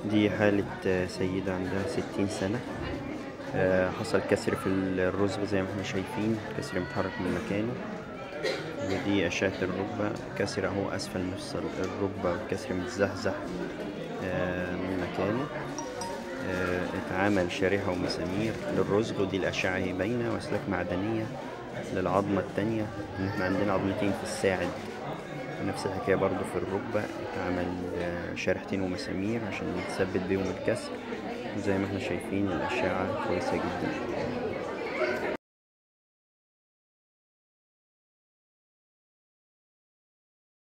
دي حالة آه، سيدة عندها ستين سنة آه، حصل كسر في الرزبة زي ما احنا شايفين كسر متحرك من مكانه ودي أشعة الركبة كسر أهو أسفل نص الركبة والكسر متزحزح آه، من مكانه آه، اتعمل شريحة ومسامير للرزق ودي الأشعة هي باينة وأسلاك معدنية للعظمة التانية إن احنا عندنا عظمتين في الساعد نفس الحكاية برضو في الركبة اتعمل آه، شريحتين ومسامير عشان يتثبت بيهم الكسر زي ما احنا شايفين الأشعة كويسة جدا